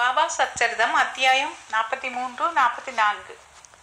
பாபா சச்சரிதம் அத்தியாயம் நாற்பத்தி மூன்று நாற்பத்தி நான்கு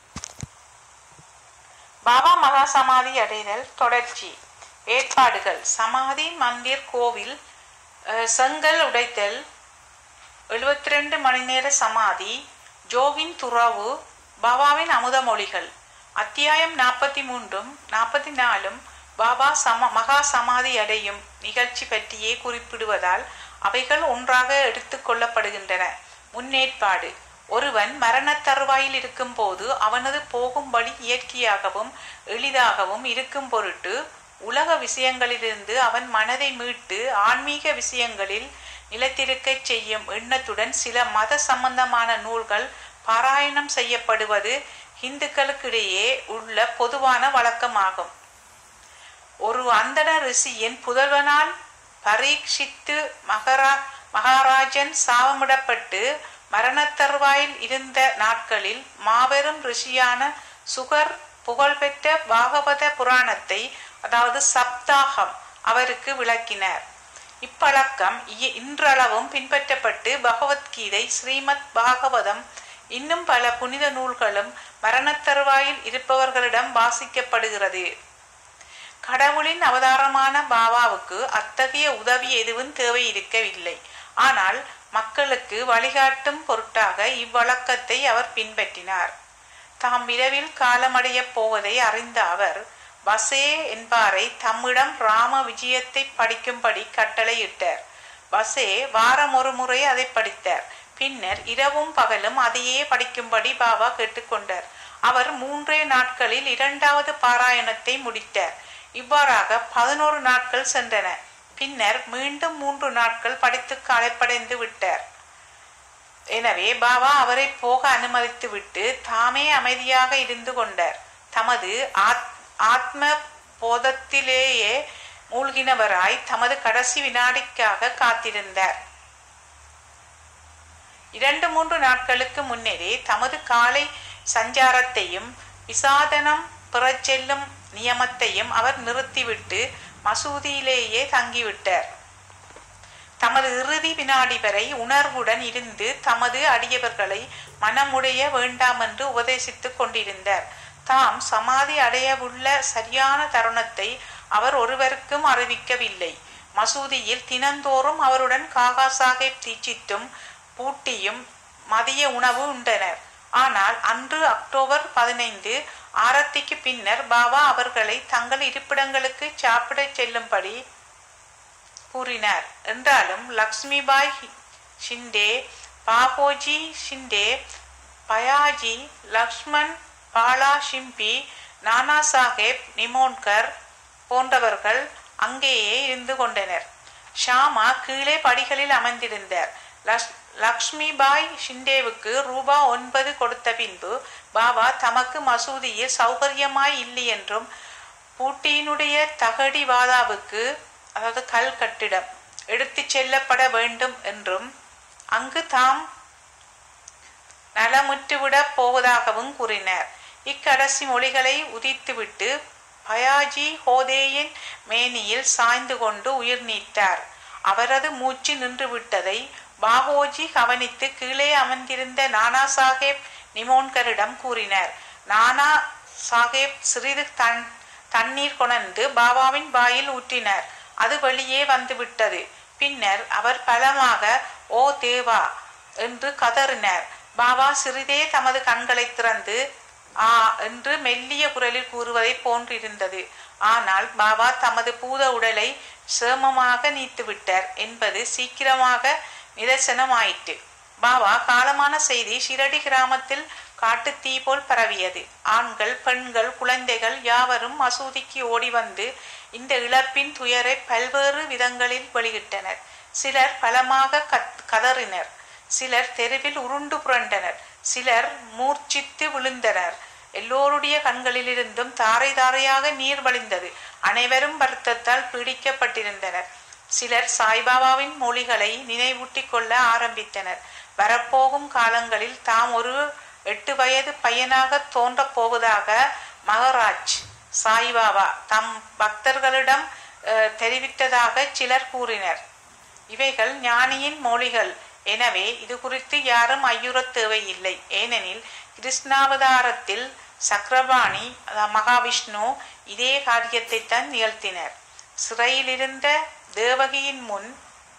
பாபா மகா சமாதி அடைதல் தொடர்ச்சி ஏற்பாடுகள் சமாதி மந்திர் கோவில் அஹ், செங்கல் உடைத்தல் எழுபத்தி ரெண்டு மணி நேர சமாதி ஜோவின் துறவு பாபாவின் அமுத மொழிகள் அத்தியாயம் நாற்பத்தி மூன்றும் நாற்பத்தி நாலும் பாபா சம மகா சமாதி அடையும் நிகழ்ச்சி பற்றியே குறிப்பிடுவதால் அவைகள் ஒன்றாக எடுத்துக் கொள்ளப்படுகின்றன முன்னேற்பாடு ஒருவன் மரணத் தருவாயில் இருக்கும் போது அவனது போகும் வழி இயற்கையாகவும் எளிதாகவும் இருக்கும் பொருட்டு உலக விஷயங்களிலிருந்து அவன் மனதை மீட்டு ஆன்மீக விஷயங்களில் நிலைத்திருக்கச் செய்யும் எண்ணத்துடன் சில மத சம்பந்தமான நூல்கள் பாராயணம் செய்யப்படுவது இந்துக்களுக்கிடையே உள்ள பொதுவான வழக்கமாகும் ஒரு அந்தண ரிஷியின் புதல்வனால் பரீட்சித்து மகரா மகாராஜன் சாபமிடப்பட்டு மரணத்தருவாயில் இருந்த நாட்களில் மாபெரும் ரிஷியான சுகர் புகழ்பெற்ற பாகவத புராணத்தை அதாவது சப்தாகம் அவருக்கு விளக்கினார் இப்பழக்கம் இ- இன்றளவும் பின்பற்றப்பட்டு பகவத்கீதை ஸ்ரீமத் பாகவதம் இன்னும் பல புனித நூல்களும் மரணத்தருவாயில் இருப்பவர்களிடம் வாசிக்கப்படுகிறது கடவுளின் அவதாரமான பாபாவுக்கு அத்தகைய உதவி எதுவும் தேவை இருக்கவில்லை ஆனால் மக்களுக்கு வழிகாட்டும் பொருட்டாக இவ்வழக்கத்தை அவர் பின்பற்றினார் தாம் விரைவில் காலமடையப் போவதை அறிந்த அவர் வசே என்பாரை தம்மிடம் ராம விஜயத்தை படிக்கும்படி கட்டளையிட்டார் வசே வாரம் ஒரு முறை அதை படித்தார் பின்னர் இரவும் பகலும் அதையே படிக்கும்படி பாபா கேட்டுக்கொண்டார் அவர் மூன்றே நாட்களில் இரண்டாவது பாராயணத்தை முடித்தார் இவ்வாறாக பதினோரு நாட்கள் சென்றன பின்னர் மீண்டும் மூன்று நாட்கள் படித்து களைப்படைந்து விட்டார் எனவே பாபா அவரை போக அனுமதித்துவிட்டு தாமே அமைதியாக இருந்து கொண்டார் தமது ஆத் ஆத்ம போதத்திலேயே மூழ்கினவராய் தமது கடைசி வினாடிக்காக காத்திருந்தார் இரண்டு மூன்று நாட்களுக்கு முன்னரே தமது காலை சஞ்சாரத்தையும் விசாதனம் பெறச் செல்லும் நியமத்தையும் அவர் நிறுத்திவிட்டு மசூதியிலேயே தங்கிவிட்டார் தமது இறுதி வினாடி வரை உணர்வுடன் இருந்து தமது அடியவர்களை மனமுடைய வேண்டாம் என்று உபதேசித்துக் கொண்டிருந்தார் தாம் சமாதி அடையவுள்ள சரியான தருணத்தை அவர் ஒருவருக்கும் அறிவிக்கவில்லை மசூதியில் தினந்தோறும் அவருடன் காகா சாஹேப் தீட்சித்தும் பூட்டியும் மதிய உணவு உண்டனர் ஆனால் அன்று அக்டோபர் பதினைந்து ஆரத்திக்கு பின்னர் பாபா அவர்களை தங்கள் இருப்பிடங்களுக்கு சாப்பிடச் செல்லும்படி கூறினார் என்றாலும் லக்ஷ்மிபாய் ஹி- ஷிண்டே பாபோஜி ஷிண்டே பயாஜி லக்ஷ்மண் பாலா ஷிம்பி நானா சாஹேப் நிமோன்கர் போன்றவர்கள் அங்கேயே இருந்து கொண்டனர் ஷாமா கீழே படிகளில் அமர்ந்திருந்தார் லக்ஷ்- லக்ஷ்மிபாய் ஷிண்டேவுக்கு ரூபா ஒன்பது கொடுத்த பின்பு பாபா தமக்கு மசூதியில் சௌகரியமாய் இல்லை என்றும் பூட்டியினுடைய தகடி வாதாவுக்கு அதாவது கல் கட்டிடம் எடுத்துச் செல்லப்பட வேண்டும் என்றும் அங்கு தாம் நலமுற்றுவிடப் போவதாகவும் கூறினார் இக்கடைசி மொழிகளை உதித்துவிட்டு பயாஜி ஹோதேயின் மேனியில் சாய்ந்து கொண்டு உயிர் நீத்தார் அவரது மூச்சு நின்றுவிட்டதை பாகோஜி கவனித்து கீழே அமர்ந்திருந்த நானா சாஹேப் நிமோன்கரிடம் கூறினார் நானா சாஹேப் சிறிது தன் தண்ணீர் கொணர்ந்து பாபாவின் வாயில் ஊற்றினார் அது வெளியே வந்துவிட்டது பின்னர் அவர் பலமாக ஓ தேவா என்று கதறினார் பாபா சிறிதே தமது கண்களை திறந்து ஆ என்று மெல்லிய குரலில் கூறுவதை போன்றிருந்தது ஆனால் பாபா தமது பூத உடலை சேமமாக நீத்துவிட்டார் என்பது சீக்கிரமாக நிதர்சனமாயிற்று பாபா காலமான செய்தி ஷிரடி கிராமத்தில் காட்டுத் தீ போல் பரவியது ஆண்கள் பெண்கள் குழந்தைகள் யாவரும் மசூதிக்கு ஓடி வந்து இந்த இழப்பின் துயரை பல்வேறு விதங்களில் வெளியிட்டனர் சிலர் பலமாக கத்- கதறினர் சிலர் தெருவில் உருண்டு புரண்டனர் சிலர் மூர்ச்சித்து விழுந்தனர் எல்லோருடைய கண்களிலிருந்தும் தாரை தாரையாக நீர் வழிந்தது அனைவரும் வருத்தத்தால் பீடிக்கப்பட்டிருந்தனர் சிலர் சாய்பாபாவின் மொழிகளை நினைவூட்டிக் கொள்ள ஆரம்பித்தனர் வரப்போகும் காலங்களில் தாம் ஒரு எட்டு வயது பையனாக தோன்றப் போவதாக மகராஜ் சாய்பாபா தம் பக்தர்களிடம் அஹ், தெரிவித்ததாக சிலர் கூறினர் இவைகள் ஞானியின் மொழிகள் எனவே இது குறித்து யாரும் ஐயுறத் தேவையில்லை ஏனெனில் கிருஷ்ணாவதாரத்தில் சக்கரபாணி அதாவது மகாவிஷ்ணு இதே காரியத்தை தான் நிகழ்த்தினர் சிறையிலிருந்த தேவகியின் முன்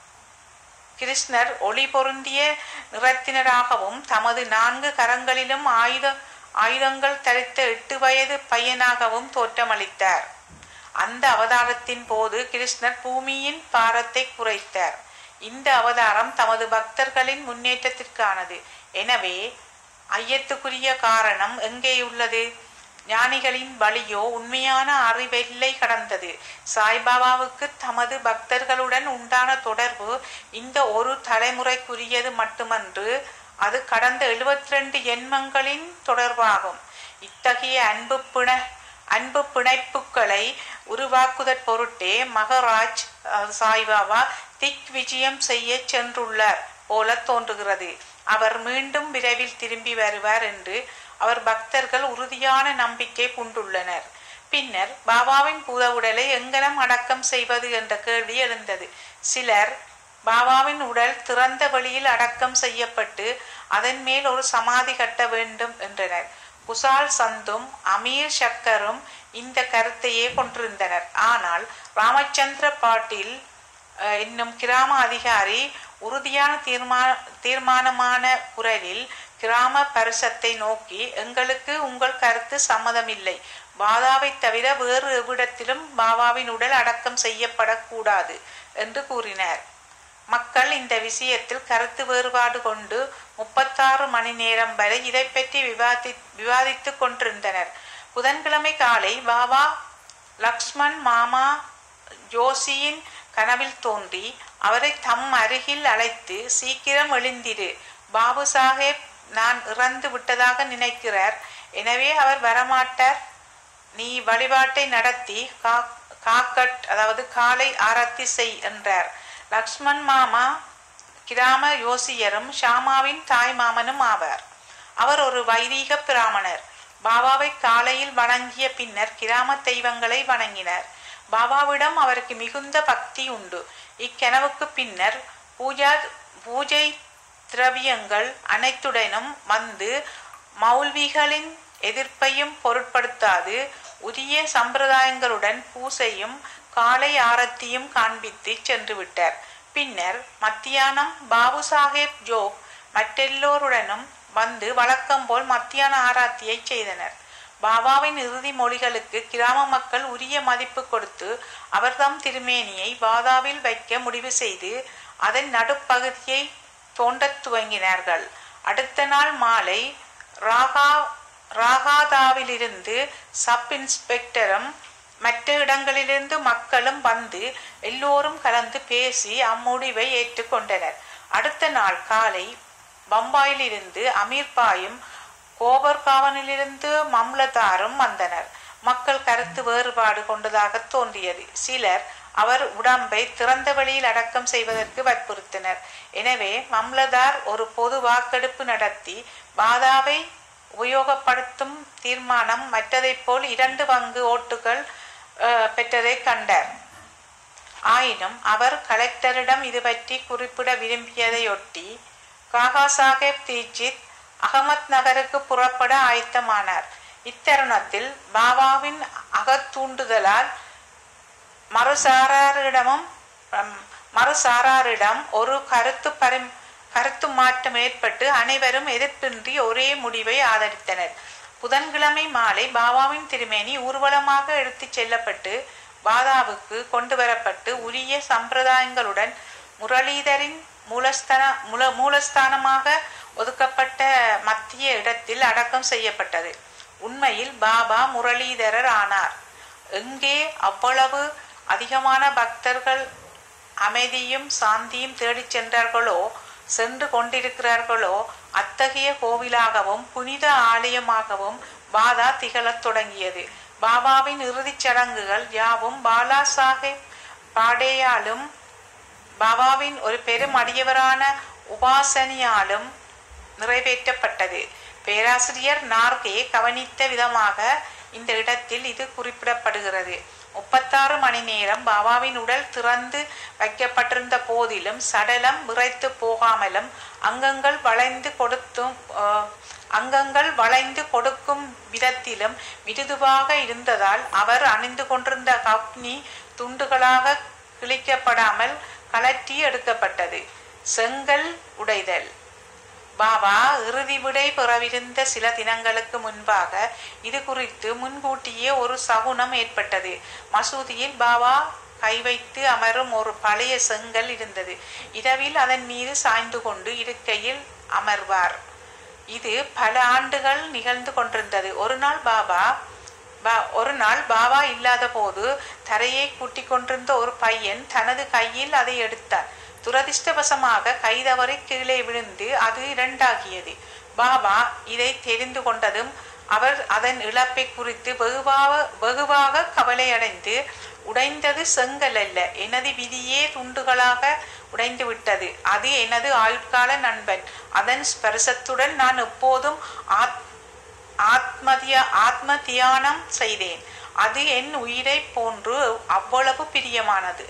கிருஷ்ணர் ஒளி பொருந்திய நிறத்தினராகவும் தமது நான்கு கரங்களிலும் ஆயுத ஆயுதங்கள் தரித்த எட்டு வயது பையனாகவும் தோற்றமளித்தார் அந்த அவதாரத்தின் போது கிருஷ்ணர் பூமியின் பாரத்தை குறைத்தார் இந்த அவதாரம் தமது பக்தர்களின் முன்னேற்றத்திற்கானது எனவே ஐயத்துக்குரிய காரணம் எங்கேயுள்ளது ஞானிகளின் வழியோ உண்மையான அறிவெல்லை கடந்தது சாய்பாபாவுக்கு தமது பக்தர்களுடன் உண்டான தொடர்பு இந்த ஒரு தலைமுறைக்குரியது மட்டுமன்று அது கடந்த எழுபத்தி ரெண்டு எண்மங்களின் தொடர்பாகும் இத்தகைய அன்பு பிண அன்பு பிணைப்புகளை உருவாக்குதற் பொருட்டே மகராஜ் அஹ், சாய்பாபா திக் விஜயம் செய்ய சென்றுள்ளார் போல தோன்றுகிறது அவர் மீண்டும் விரைவில் திரும்பி வருவார் என்று அவர் பக்தர்கள் உறுதியான நம்பிக்கை பூண்டுள்ளனர் பின்னர் பாபாவின் பூத உடலை எங்கனம் அடக்கம் செய்வது என்ற கேள்வி எழுந்தது சிலர் பாபாவின் உடல் திறந்த வெளியில் அடக்கம் செய்யப்பட்டு அதன் மேல் ஒரு சமாதி கட்ட வேண்டும் என்றனர் குசால் சந்தும் அமீர் சக்கரும் இந்த கருத்தையே கொண்டிருந்தனர் ஆனால் ராமச்சந்திர பாட்டீல் அஹ், என்னும் கிராம அதிகாரி உறுதியான தீர்மா தீர்மானமான குரலில் கிராம பரிசத்தை நோக்கி எங்களுக்கு உங்கள் கருத்து சம்மதமில்லை பாபாவை தவிர வேறு எவ்விடத்திலும் பாபாவின் உடல் அடக்கம் செய்யப்படக்கூடாது என்று கூறினார் மக்கள் இந்த விஷயத்தில் கருத்து வேறுபாடு கொண்டு முப்பத்தாறு மணி நேரம் வரை இதை பற்றி விவாதி விவாதித்துக் கொண்டிருந்தனர் புதன்கிழமை காலை பாபா லக்ஷ்மண் மாமா ஜோஷியின் கனவில் தோன்றி அவரை தம் அருகில் அழைத்து சீக்கிரம் எழுந்திரு பாபு சாஹேப் நான் இறந்து விட்டதாக நினைக்கிறார் எனவே அவர் வரமாட்டார் நீ வழிபாட்டை நடத்தி கா- காக்கட் அதாவது காலை ஆரத்தி செய் என்றார் லக்ஷ்மண் மாமா கிராம யோசியரும் ஷாமாவின் தாய் மாமனும் ஆவார் அவர் ஒரு வைதீக பிராமணர் பாபாவை காலையில் வணங்கிய பின்னர் கிராம தெய்வங்களை வணங்கினார் பாபாவிடம் அவருக்கு மிகுந்த பக்தி உண்டு இக்கனவுக்கு பின்னர் பூஜா பூஜை திரவியங்கள் அனைத்துடனும் வந்து மௌல்விகளின் எதிர்ப்பையும் பொருட்படுத்தாது உரிய சம்பிரதாயங்களுடன் பூசையும் காலை ஆரத்தியும் காண்பித்து சென்று விட்டார் பின்னர் மத்தியானம் பாபு சாஹேப் ஜோக் மற்றெல்லோருடனும் வந்து வழக்கம் போல் மத்தியான ஆராத்தியை செய்தனர் பாபாவின் இறுதி மொழிகளுக்கு கிராம மக்கள் உரிய மதிப்பு கொடுத்து அவர்தம் திருமேனியை வாதாவில் வைக்க முடிவு செய்து அதன் நடுப்பகுதியை தோண்டத் துவங்கினார்கள் அடுத்த நாள் மாலை ராகா ராகாதாவிலிருந்து சப் இன்ஸ்பெக்டரும் மற்ற இடங்களிலிருந்து மக்களும் வந்து எல்லோரும் கலந்து பேசி அம்முடிவை ஏற்றுக்கொண்டனர் அடுத்த நாள் காலை பம்பாயிலிருந்து அமீர்பாயும் கோபர்காவனிலிருந்து மம்லதாரும் வந்தனர் மக்கள் கருத்து வேறுபாடு கொண்டதாக தோன்றியது சிலர் அவர் உடம்பை திறந்த வெளியில் அடக்கம் செய்வதற்கு வற்புறுத்தினர் எனவே மம்லதார் ஒரு பொது வாக்கெடுப்பு நடத்தி பாதாவை உபயோகப்படுத்தும் தீர்மானம் மற்றதைப் போல் இரண்டு பங்கு ஓட்டுகள் அஹ், பெற்றதை கண்டார் ஆயினும் அவர் கலெக்டரிடம் இது பற்றி குறிப்பிட விரும்பியதையொட்டி காகா சாஹேப் தீட்சித் அகமத் நகருக்கு புறப்பட ஆயத்தமானார் இத்தருணத்தில் பாபாவின் அகத்தூண்டுதலால் மறுசாராரிடமும் ஹம், மறுசாராரிடம் ஒரு கருத்து பரி கருத்து மாற்றம் ஏற்பட்டு அனைவரும் எதிர்ப்பின்றி ஒரே முடிவை ஆதரித்தனர் புதன்கிழமை மாலை பாபாவின் திருமேனி ஊர்வலமாக எடுத்துச் செல்லப்பட்டு பாதாவுக்கு கொண்டு வரப்பட்டு உரிய சம்பிரதாயங்களுடன் முரளிதரின் மூலஸ்தான மூல மூலஸ்தானமாக ஒதுக்கப்பட்ட மத்திய இடத்தில் அடக்கம் செய்யப்பட்டது உண்மையில் பாபா முரளிதரர் ஆனார் எங்கே அவ்வளவு அதிகமான பக்தர்கள் அமைதியும் சாந்தியும் தேடிச் சென்றார்களோ சென்று கொண்டிருக்கிறார்களோ அத்தகைய கோவிலாகவும் புனித ஆலயமாகவும் பாதா திகழத் தொடங்கியது பாபாவின் இறுதிச் சடங்குகள் யாவும் பாலா சாஹேப் பாடேயாலும் பாபாவின் ஒரு பெரும் அடியவரான உபாசனியாலும் நிறைவேற்றப்பட்டது பேராசிரியர் நார்கே கவனித்த விதமாக இந்த இடத்தில் இது குறிப்பிடப்படுகிறது முப்பத்தாறு இருபத்தாறு மணி நேரம் பாபாவின் உடல் திறந்து வைக்கப்பட்டிருந்த போதிலும் சடலம் விரைத்து போகாமலும் அங்கங்கள் வளைந்து கொடுத்தும் அஹ், அங்கங்கள் வளைந்து கொடுக்கும் விதத்திலும் மிருதுவாக இருந்ததால் அவர் அணிந்து கொண்டிருந்த கப்னி துண்டுகளாக கிழிக்கப்படாமல் கலற்றி எடுக்கப்பட்டது செங்கல் உடைதல் பாபா இறுதி விடை பெறவிருந்த சில தினங்களுக்கு முன்பாக இது குறித்து முன்கூட்டியே ஒரு சகுனம் ஏற்பட்டது மசூதியில் பாபா கை வைத்து அமரும் ஒரு பழைய செங்கல் இருந்தது இரவில் அதன் மீது சாய்ந்து கொண்டு இருக்கையில் அமர்வார் இது பல ஆண்டுகள் நிகழ்ந்து கொண்டிருந்தது ஒரு நாள் பாபா பா- ஒரு நாள் பாபா இல்லாத போது தரையை கூட்டிக் கொண்டிருந்த ஒரு பையன் தனது கையில் அதை எடுத்தார் துரதிர்ஷ்டவசமாக கைதவறி கீழே விழுந்து அது இரண்டாகியது பாபா இதை தெரிந்து கொண்டதும் அவர் அதன் இழப்பை குறித்து வெகுவாக வெகுவாக கவலையடைந்து உடைந்தது செங்கல் அல்ல எனது விதியே துண்டுகளாக உடைந்து விட்டது அது எனது ஆயுட்கால நண்பன் அதன் ஸ்பர்சத்துடன் நான் எப்போதும் ஆத் ஆத்மதிய ஆத்ம தியானம் செய்தேன் அது என் உயிரை போன்று அவ்வளவு பிரியமானது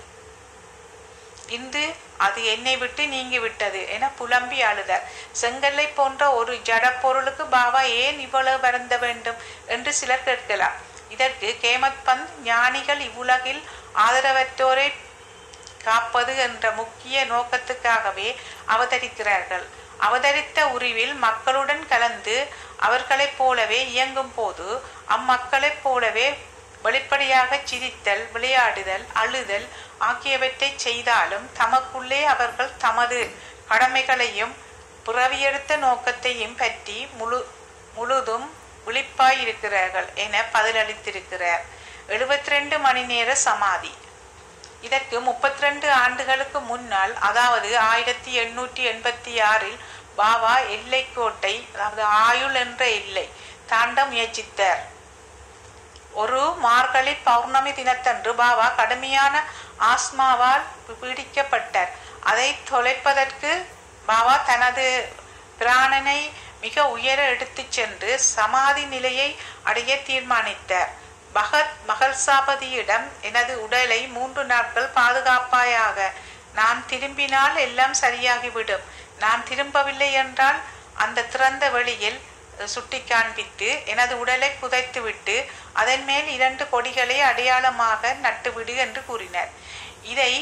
இன்று அது என்னை விட்டு நீங்கி விட்டது என புலம்பி அழுதார் செங்கல்லை போன்ற ஒரு ஜடப்பொருளுக்கு பாபா ஏன் இவ்வளவு வருந்த வேண்டும் என்று சிலர் கேட்கலாம் இதற்கு கேமத் பந்த் ஞானிகள் இவ்வுலகில் ஆதரவற்றோரை காப்பது என்ற முக்கிய நோக்கத்துக்காகவே அவதரிக்கிறார்கள் அவதரித்த உருவில் மக்களுடன் கலந்து அவர்களைப் போலவே இயங்கும் போது அம்மக்களைப் போலவே வெளிப்படையாக சிரித்தல் விளையாடுதல் அழுதல் ஆகியவற்றை செய்தாலும் தமக்குள்ளே அவர்கள் தமது கடமைகளையும் பிறவியெடுத்த நோக்கத்தையும் பற்றி முழு முழுதும் விழிப்பாயிருக்கிறார்கள் என பதிலளித்திருக்கிறார் எழுபத்தி ரெண்டு மணி நேர சமாதி இதற்கு முப்பத்தி ரெண்டு ஆண்டுகளுக்கு முன்னால் அதாவது ஆயிரத்தி எண்ணூற்றி எண்பத்தி ஆறில் பாபா எல்லைக்கோட்டை அதாவது ஆயுள் என்ற எல்லை தாண்ட முயற்சித்தார் ஒரு மார்கழி பௌர்ணமி தினத்தன்று பாபா கடுமையான ஆஸ்மாவால் பீடிக்கப்பட்டார் அதை தொலைப்பதற்கு பாபா தனது பிராணனை மிக உயர எடுத்துச் சென்று சமாதி நிலையை அடைய தீர்மானித்தார் பகத் மகள்சாபதியிடம் எனது உடலை மூன்று நாட்கள் பாதுகாப்பாயாக நான் திரும்பினால் எல்லாம் சரியாகிவிடும் நான் திரும்பவில்லை என்றால் அந்த திறந்த வெளியில் சுட்டி காண்பித்து எனது உடலை புதைத்துவிட்டு அதன் மேல் இரண்டு கொடிகளை அடையாளமாக நட்டுவிடு என்று கூறினார் இதை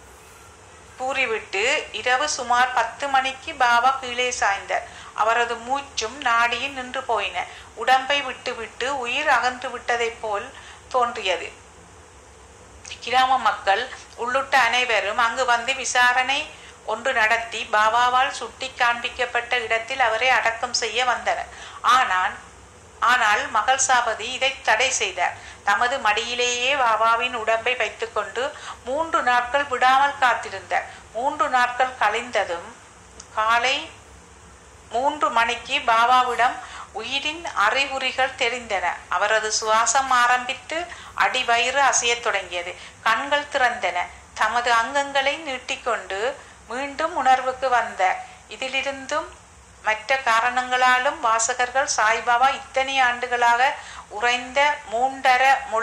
கூறிவிட்டு இரவு சுமார் பத்து மணிக்கு பாபா கீழே சாய்ந்தார் அவரது மூச்சும் நாடியும் நின்று போயின உடம்பை விட்டுவிட்டு உயிர் அகன்று விட்டதைப் போல் தோன்றியது கிராம மக்கள் உள்ளுட்ட அனைவரும் அங்கு வந்து விசாரணை ஒன்று நடத்தி பாபாவால் சுட்டி காண்பிக்கப்பட்ட இடத்தில் அவரை அடக்கம் செய்ய வந்தனர் ஆனால் ஆனால் மகள் சாபதி இதை தடை செய்தார் தமது மடியிலேயே பாபாவின் உடம்பை வைத்துக்கொண்டு மூன்று நாட்கள் விடாமல் காத்திருந்தார் மூன்று நாட்கள் கழிந்ததும் காலை மூன்று மணிக்கு பாபாவிடம் உயிரின் அறிகுறிகள் தெரிந்தன அவரது சுவாசம் ஆரம்பித்து அடிவயிறு அசையத் தொடங்கியது கண்கள் திறந்தன தமது அங்கங்களை நீட்டிக்கொண்டு மீண்டும் உணர்வுக்கு வந்தார் இதிலிருந்தும் மற்ற காரணங்களாலும் வாசகர்கள் சாய்பாபா இத்தனை ஆண்டுகளாக உறைந்த மூண்டர முள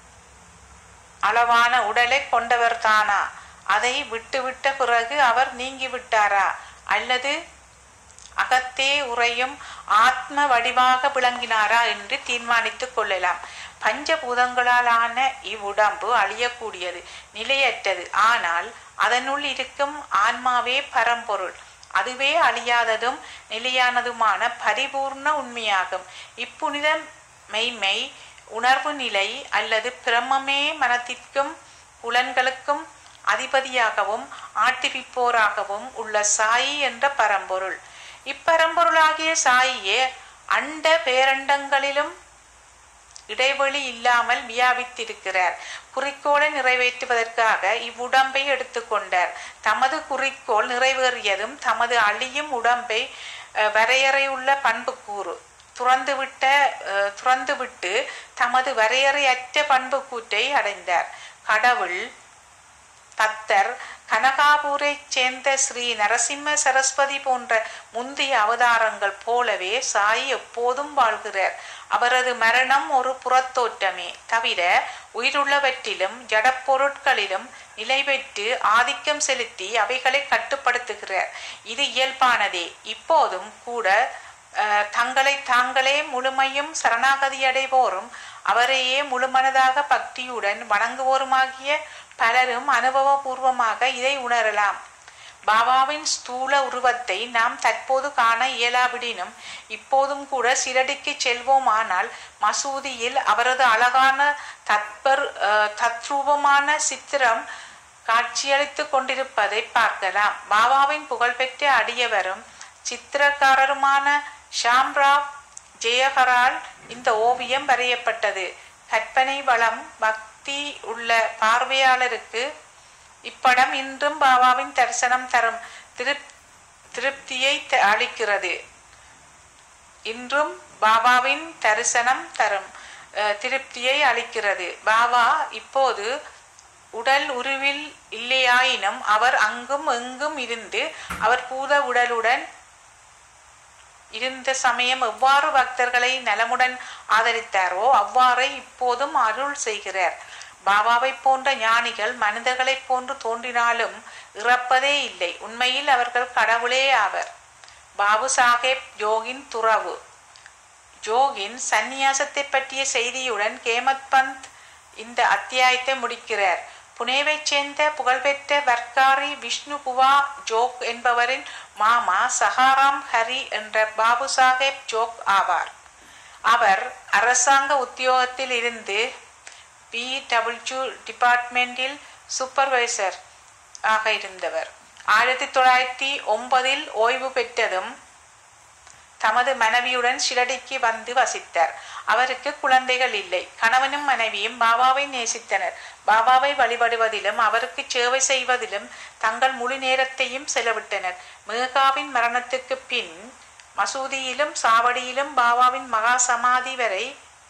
அளவான உடலை கொண்டவர் தானா அதை விட்டுவிட்ட பிறகு அவர் நீங்கிவிட்டாரா அல்லது அகத்தே உறையும் ஆத்ம வடிவாக விளங்கினாரா என்று தீர்மானித்துக் கொள்ளலாம் பஞ்சபூதங்களாலான இவ்வுடம்பு அழியக்கூடியது நிலையற்றது ஆனால் அதனுள் இருக்கும் ஆன்மாவே பரம்பொருள் அதுவே அழியாததும் நிலையானதுமான பரிபூர்ண உண்மையாகும் இப்புனித மெய்மை உணர்வு நிலை அல்லது பிரம்மமே மனத்திற்கும் புலன்களுக்கும் அதிபதியாகவும் ஆட்டிவிப்போராகவும் உள்ள சாயி என்ற பரம்பொருள் இப்பரம்பொருளாகிய சாயியே அண்ட பேரண்டங்களிலும் இடைவெளி இல்லாமல் வியாபித்திருக்கிறார் குறிக்கோளை நிறைவேற்றுவதற்காக இவ்வுடம்பை எடுத்துக்கொண்டார் தமது குறிக்கோள் நிறைவேறியதும் தமது அழியும் உடம்பை அஹ், வரையறையுள்ள பண்புக்கூறு துறந்துவிட்ட அஹ், துறந்துவிட்டு தமது வரையறையற்ற பண்புக்கூற்றை அடைந்தார் கடவுள் தத்தர் கனகாபூரைச் சேர்ந்த ஸ்ரீ நரசிம்ம சரஸ்வதி போன்ற முந்தைய அவதாரங்கள் போலவே சாய் எப்போதும் வாழ்கிறார் அவரது மரணம் ஒரு புறத்தோற்றமே தவிர உயிருள்ளவற்றிலும் ஜடப்பொருட்களிலும் நிலை பெற்று ஆதிக்கம் செலுத்தி அவைகளை கட்டுப்படுத்துகிறார் இது இயல்பானதே இப்போதும் கூட அஹ், தங்களை தாங்களே முழுமையும் சரணாகதி அடைவோரும் அவரையே முழுமனதாக பக்தியுடன் வணங்குவோருமாகிய பலரும் அனுபவபூர்வமாக இதை உணரலாம் பாபாவின் ஸ்தூல உருவத்தை நாம் தற்போது காண இயலாவிடினும் இப்போதும் கூட சிரடிக்கு செல்வோமானால் மசூதியில் அவரது அழகான தத்பர் அஹ், தத்ரூபமான சித்திரம் காட்சியளித்து கொண்டிருப்பதை பார்க்கலாம் பாபாவின் புகழ்பெற்ற அடியவரும் சித்திரக்காரருமான ஷாம்ராவ் ஜெயகரால் இந்த ஓவியம் வரையப்பட்டது கற்பனை வளம் பக்தி உள்ள பார்வையாளருக்கு இப்படம் இன்றும் பாபாவின் தரிசனம் தரும் திருப் திருப்தியை த- அளிக்கிறது இன்றும் பாபாவின் தரிசனம் தரும் அஹ், திருப்தியை அளிக்கிறது பாபா இப்போது உடல் உருவில் இல்லையாயினும் அவர் அங்கும் எங்கும் இருந்து அவர் பூத உடலுடன் இருந்த சமயம் எவ்வாறு பக்தர்களை நலமுடன் ஆதரித்தாரோ அவ்வாறே இப்போதும் அருள் செய்கிறார் பாபாவைப் போன்ற ஞானிகள் மனிதர்களைப் போன்று தோன்றினாலும் இறப்பதே இல்லை உண்மையில் அவர்கள் கடவுளே ஆவர் பாபு சாஹேப் ஜோகின் துறவு ஜோகின் சந்நியாசத்தை பற்றிய செய்தியுடன் கேமத் பந்த் இந்த அத்தியாயத்தை முடிக்கிறார் புனேவைச் சேர்ந்த புகழ்பெற்ற வர்க்காரி விஷ்ணு குவா ஜோக் என்பவரின் மாமா சஹாராம் ஹரி என்ற பாபு சாஹேப் ஜோக் ஆவார் அவர் அரசாங்க உத்தியோகத்தில் இருந்து பிடபிள்யூ டிபார்ட்மெண்டில் சூப்பர்வைசர் ஆக இருந்தவர் ஆயிரத்தி தொள்ளாயிரத்தி ஒன்பதில் ஓய்வு பெற்றதும் தமது மனைவியுடன் ஷிரடிக்கு வந்து வசித்தார் அவருக்கு குழந்தைகள் இல்லை கணவனும் மனைவியும் பாபாவை நேசித்தனர் பாபாவை வழிபடுவதிலும் அவருக்கு சேவை செய்வதிலும் தங்கள் முழு நேரத்தையும் செலவிட்டனர் மேகாவின் மரணத்துக்கு பின் மசூதியிலும் சாவடியிலும் பாபாவின் மகா சமாதி வரை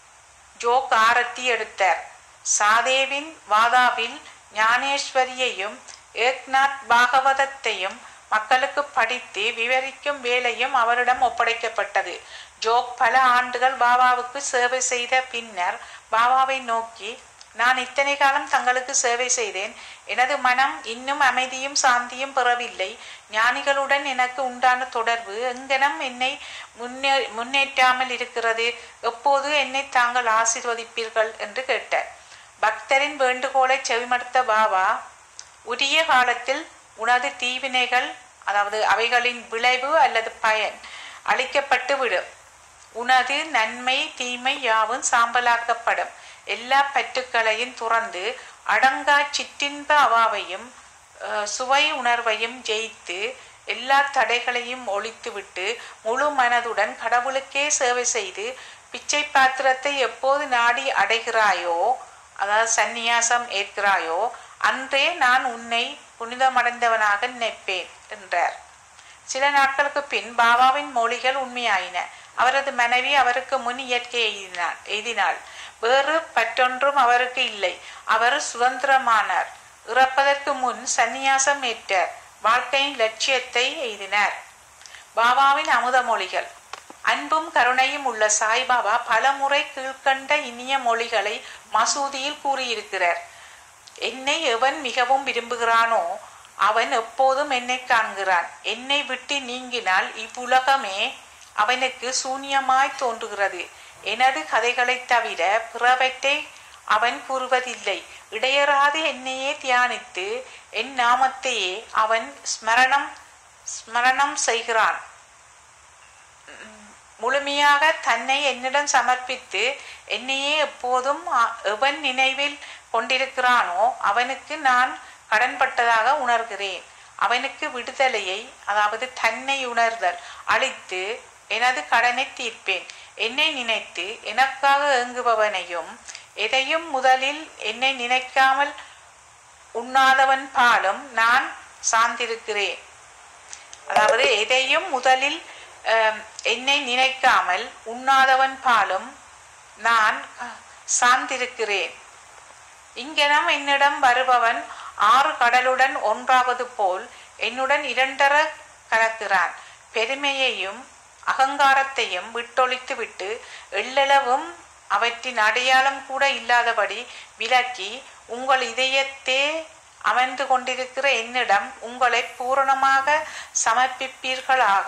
ஜோக் ஆரத்தி எடுத்தார் சாதேவின் வாதாவில் ஞானேஸ்வரியையும் ஏக்நாத் பாகவதத்தையும் மக்களுக்கு படித்து விவரிக்கும் வேலையும் அவரிடம் ஒப்படைக்கப்பட்டது ஜோக் பல ஆண்டுகள் பாபாவுக்கு சேவை செய்த பின்னர் பாபாவை நோக்கி நான் இத்தனை காலம் தங்களுக்கு சேவை செய்தேன் எனது மனம் இன்னும் அமைதியும் சாந்தியும் பெறவில்லை ஞானிகளுடன் எனக்கு உண்டான தொடர்பு எங்கனம் என்னை முன்னே முன்னேற்றாமல் இருக்கிறது எப்போது என்னை தாங்கள் ஆசீர்வதிப்பீர்கள் என்று கேட்டார் பக்தரின் வேண்டுகோளை செவிமடுத்த பாபா உரிய காலத்தில் உனது தீவினைகள் அதாவது அவைகளின் விளைவு அல்லது பயன் அளிக்கப்பட்டு விடும் உனது நன்மை தீமை யாவும் சாம்பலாக்கப்படும் எல்லா பற்றுக்களையும் துறந்து அடங்கா சிற்றின்ப அவாவையும் அஹ், சுவை உணர்வையும் ஜெயித்து எல்லா தடைகளையும் ஒழித்துவிட்டு முழு மனதுடன் கடவுளுக்கே சேவை செய்து பிச்சை பாத்திரத்தை எப்போது நாடி அடைகிறாயோ அதாவது சந்நியாசம் ஏற்கிறாயோ அன்றே நான் உன்னை புனிதமடைந்தவனாக நினைப்பேன் என்றார் சில நாட்களுக்கு பின் பாபாவின் மொழிகள் உண்மையாயின அவரது மனைவி அவருக்கு முன் இயற்கை எய்தினாள் எய்தினாள் வேறு பற்றொன்றும் அவருக்கு இல்லை அவர் சுதந்திரமானார் இறப்பதற்கு முன் சந்நியாசம் ஏற்றார் வாழ்க்கையின் லட்சியத்தை எய்தினார் பாபாவின் அமுத மொழிகள் அன்பும் கருணையும் உள்ள சாய்பாபா பலமுறை கீழ்க்கண்ட இனிய மொழிகளை மசூதியில் கூறியிருக்கிறார் என்னை எவன் மிகவும் விரும்புகிறானோ அவன் எப்போதும் என்னை காண்கிறான் என்னை விட்டு நீங்கினால் இவ்வுலகமே அவனுக்கு சூன்யமாய் தோன்றுகிறது எனது கதைகளைத் தவிர பிறவற்றை அவன் கூறுவதில்லை இடையறாது என்னையே தியானித்து என் நாமத்தையே அவன் ஸ்மரணம் ஸ்மரணம் செய்கிறான் முழுமையாக தன்னை என்னிடம் சமர்ப்பித்து என்னையே எப்போதும் அ- எவன் நினைவில் கொண்டிருக்கிறானோ அவனுக்கு நான் கடன்பட்டதாக உணர்கிறேன் அவனுக்கு விடுதலையை அதாவது தன்னை உணர்தல் அளித்து எனது கடனை தீர்ப்பேன் என்னை நினைத்து எனக்காக ஏங்குபவனையும் எதையும் முதலில் என்னை நினைக்காமல் உண்ணாதவன் பாலும் நான் சார்ந்திருக்கிறேன் அதாவது எதையும் முதலில் அஹ், என்னை நினைக்காமல் உண்ணாதவன் பாலும் நான் அஹ், சார்ந்திருக்கிறேன் இங்கனம் என்னிடம் வருபவன் ஆறு கடலுடன் ஒன்றாவது போல் என்னுடன் இரண்டர கலக்கிறான் பெருமையையும் அகங்காரத்தையும் விட்டொழித்து விட்டு எள்ளளவும் அவற்றின் அடையாளம் கூட இல்லாதபடி விலக்கி உங்கள் இதயத்தே அமர்ந்து கொண்டிருக்கிற என்னிடம் உங்களை பூரணமாக சமர்ப்பிப்பீர்களாக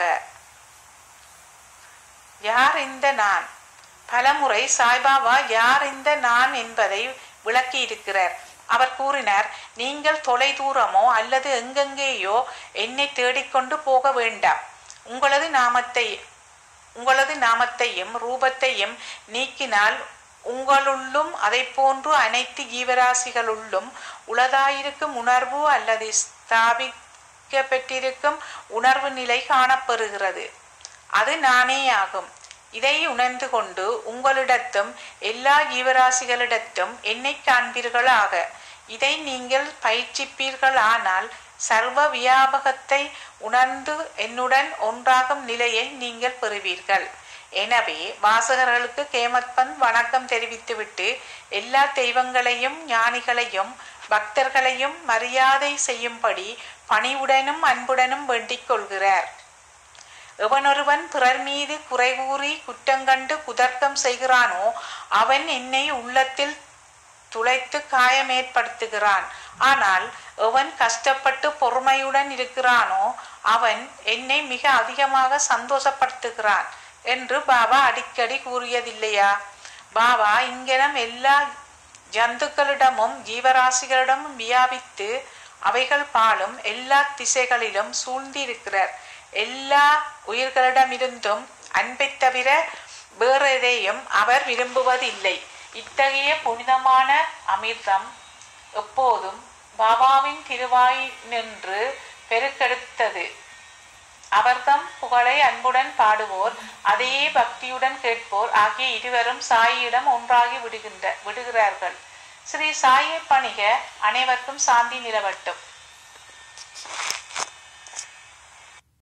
யார் இந்த நான் பலமுறை சாய்பாபா யார் இந்த நான் என்பதை விளக்கி இருக்கிறார் அவர் கூறினார் நீங்கள் தொலை தூரமோ அல்லது எங்கெங்கேயோ என்னை தேடிக்கொண்டு போக வேண்டாம் உங்களது நாமத்தை உங்களது நாமத்தையும் ரூபத்தையும் நீக்கினால் உங்களுள்ளும் அதை போன்று அனைத்து ஜீவராசிகளுள்ளும் உளதாயிருக்கும் உணர்வு அல்லது ஸ்தாபிக்கப்பட்டிருக்கும் உணர்வு நிலை காணப்பெறுகிறது அது நானே ஆகும் இதை உணர்ந்து கொண்டு உங்களிடத்தும் எல்லா ஜீவராசிகளிடத்தும் என்னை காண்பீர்களாக இதை நீங்கள் பயிற்சிப்பீர்கள் ஆனால் சர்வ வியாபகத்தை உணர்ந்து என்னுடன் ஒன்றாகும் நிலையை நீங்கள் பெறுவீர்கள் எனவே வாசகர்களுக்கு கேமத்பன் வணக்கம் தெரிவித்துவிட்டு எல்லா தெய்வங்களையும் ஞானிகளையும் பக்தர்களையும் மரியாதை செய்யும்படி பணிவுடனும் அன்புடனும் வேண்டிக் கொள்கிறார் எவனொருவன் பிறர் மீது குறை கூறி குற்றங்கண்டு குதர்க்கம் செய்கிறானோ அவன் என்னை உள்ளத்தில் துளைத்து காயமேற்படுத்துகிறான் ஆனால் எவன் கஷ்டப்பட்டு பொறுமையுடன் இருக்கிறானோ அவன் என்னை மிக அதிகமாக சந்தோஷப்படுத்துகிறான் என்று பாபா அடிக்கடி கூறியதில்லையா பாபா இங்கனம் எல்லா ஜந்துக்களிடமும் ஜீவராசிகளிடமும் வியாபித்து அவைகள் பாலும் எல்லா திசைகளிலும் சூழ்ந்திருக்கிறார் எல்லா உயிர்களிடமிருந்தும் அன்பை தவிர வேறு எதையும் அவர் விரும்புவதில்லை இத்தகைய புனிதமான அமிர்தம் எப்போதும் பாபாவின் திருவாய் நின்று பெருக்கெடுத்தது அவர்தம் புகழை அன்புடன் பாடுவோர் அதையே பக்தியுடன் கேட்போர் ஆகிய இருவரும் சாயியிடம் ஒன்றாகி விடுகின்ற விடுகிறார்கள் ஸ்ரீ சாயை பணிக அனைவருக்கும் சாந்தி நிலவட்டும்